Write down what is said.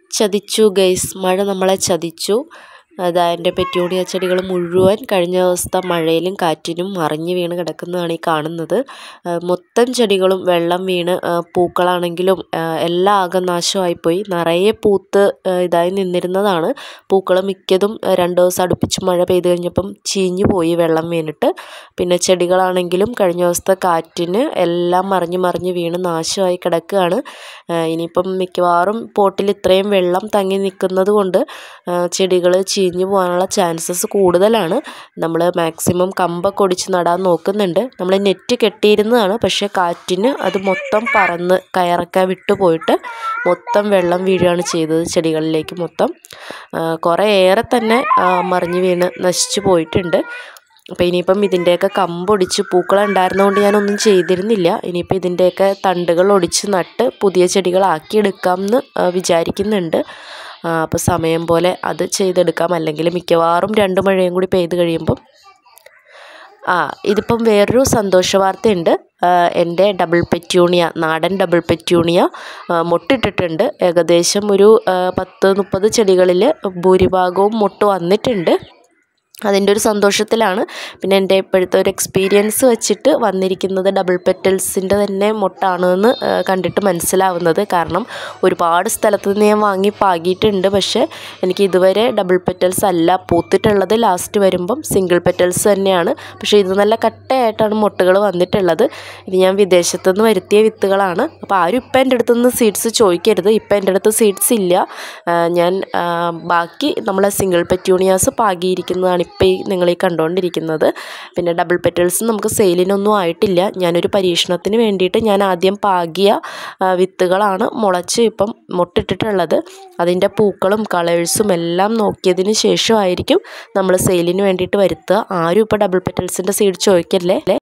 ചതിച്ചു ഗൈസ് മഴ നമ്മളെ ചതിച്ചു അതാ എൻ്റെ പെറ്റൂണിയ ചെടികൾ മുഴുവൻ കഴിഞ്ഞ ദിവസത്തെ മഴയിലും കാറ്റിനും മറിഞ്ഞു വീണ് കിടക്കുന്നതാണ് ഈ കാണുന്നത് ആ, മൊത്തം ചെടികളും വെള്ളം വീണ് ആ, പൂക്കളാണെങ്കിലും ആ, എല്ലാം ആകെ നാശമായിപ്പോയി നിറയെ പൂത്ത് ആ, ഇതായി നിന്നിരുന്നതാണ് പൂക്കൾ മിക്കതും ആ, രണ്ട് ദിവസം അടുപ്പിച്ച് മഴ പെയ്ത് കഴിഞ്ഞപ്പം ചീഞ്ഞു പോയി വെള്ളം വീണിട്ട് പിന്നെ ചെടികളാണെങ്കിലും കഴിഞ്ഞ ദിവസത്തെ കാറ്റിന് എല്ലാം മറിഞ്ഞ് മറിഞ്ഞ് വീണ് നാശമായി കിടക്കുകയാണ് ആ, ഇനിയിപ്പം മിക്കവാറും പോട്ടിൽ ഇത്രയും വെള്ളം തങ്ങി നിൽക്കുന്നത് കൊണ്ട് ചെടികൾ ചീഞ്ഞു പോകാനുള്ള ചാൻസസ് കൂടുതലാണ് നമ്മൾ മാക്സിമം കമ്പൊക്കെ ഒടിച്ച് നടാൻ നോക്കുന്നുണ്ട് നമ്മൾ നെറ്റ് കെട്ടിയിരുന്നതാണ് പക്ഷേ കാറ്റിന് അത് മൊത്തം പറന്ന് കയറൊക്കെ വിട്ടു പോയിട്ട് മൊത്തം വെള്ളം വീഴുകയാണ് ചെയ്തത് ചെടികളിലേക്ക് മൊത്തം ആ, കുറേ ഏറെ തന്നെ ആ, മറിഞ്ഞു വീണ് നശിച്ചു പോയിട്ടുണ്ട് അപ്പോൾ ഇനിയിപ്പം ഇതിൻ്റെയൊക്കെ കമ്പൊടിച്ച് പൂക്കളുണ്ടായിരുന്നതുകൊണ്ട് ഞാനൊന്നും ചെയ്തിരുന്നില്ല ഇനിയിപ്പോൾ ഇതിൻ്റെയൊക്കെ തണ്ടുകൾ ഒടിച്ച് നട്ട് പുതിയ ചെടികളാക്കി എടുക്കാമെന്ന് ആ, വിചാരിക്കുന്നുണ്ട് ആ, അപ്പോൾ സമയം പോലെ അത് ചെയ്തെടുക്കാം അല്ലെങ്കിൽ മിക്കവാറും രണ്ട് മഴയും കൂടി പെയ്ത് കഴിയുമ്പം ആ ഇതിപ്പം വേറൊരു സന്തോഷ വാർത്തയുണ്ട് ആ, എൻ്റെ ഡബിൾ പെറ്റ്യൂണിയ നാടൻ ഡബിൾ പെറ്റ്യൂണിയ ആ, മൊട്ടിട്ടിട്ടുണ്ട് ഏകദേശം ഒരു ആ, പത്ത് മുപ്പത് ചെടികളിൽ ഭൂരിഭാഗവും മൊട്ട് വന്നിട്ടുണ്ട് അതിൻ്റെ ഒരു സന്തോഷത്തിലാണ് പിന്നെ എൻ്റെ ഇപ്പോഴത്തെ ഒരു എക്സ്പീരിയൻസ് വെച്ചിട്ട് വന്നിരിക്കുന്നത് ഡബിൾ പെറ്റൽസിൻ്റെ തന്നെ മൊട്ടാണ് എന്ന് ആ, കണ്ടിട്ട് മനസ്സിലാവുന്നത് കാരണം ഒരുപാട് സ്ഥലത്ത് നിന്ന് ഞാൻ വാങ്ങി പാകിയിട്ടുണ്ട് പക്ഷേ എനിക്ക് ഇതുവരെ ഡബിൾ പെറ്റൽസ് അല്ല പൂത്തിട്ടുള്ളത് ലാസ്റ്റ് വരുമ്പം സിംഗിൾ പെറ്റൽസ് തന്നെയാണ് പക്ഷേ ഇത് നല്ല കട്ടയായിട്ടാണ് മൊട്ടുകൾ വന്നിട്ടുള്ളത് ഇത് ഞാൻ വിദേശത്തു നിന്ന് വരുത്തിയ വിത്തുകളാണ് അപ്പോൾ ആരും ഇപ്പം എൻ്റെ അടുത്ത് നിന്ന് സീഡ്സ് ചോദിക്കരുത് ഇപ്പം എൻ്റെ അടുത്ത് സീഡ്സ് ഇല്ല ആ, ഞാൻ ആ, ബാക്കി നമ്മളെ സിംഗിൾ പെറ്റ്യൂണിയാസ് പാകിയിരിക്കുന്നതാണ് ഇപ്പോൾ ഈ നിങ്ങൾ ഈ കണ്ടുകൊണ്ടിരിക്കുന്നത് പിന്നെ ഡബിൾ പെറ്റൽസ് നമുക്ക് സെയിലിനൊന്നും ആയിട്ടില്ല ഞാനൊരു പരീക്ഷണത്തിന് വേണ്ടിയിട്ട് ഞാൻ ആദ്യം പാകിയ ആ, വിത്തുകളാണ് മുളച്ച് ഇപ്പം മുട്ടിട്ടിട്ടുള്ളത് അതിൻ്റെ പൂക്കളും കളേഴ്സും എല്ലാം നോക്കിയതിന് ശേഷമായിരിക്കും നമ്മൾ സെയിലിന് വേണ്ടിയിട്ട് വരുത്തുക ആരും ഇപ്പോൾ ഡബിൾ പെറ്റൽസിൻ്റെ സീഡ് ചോദിക്കല്ലേ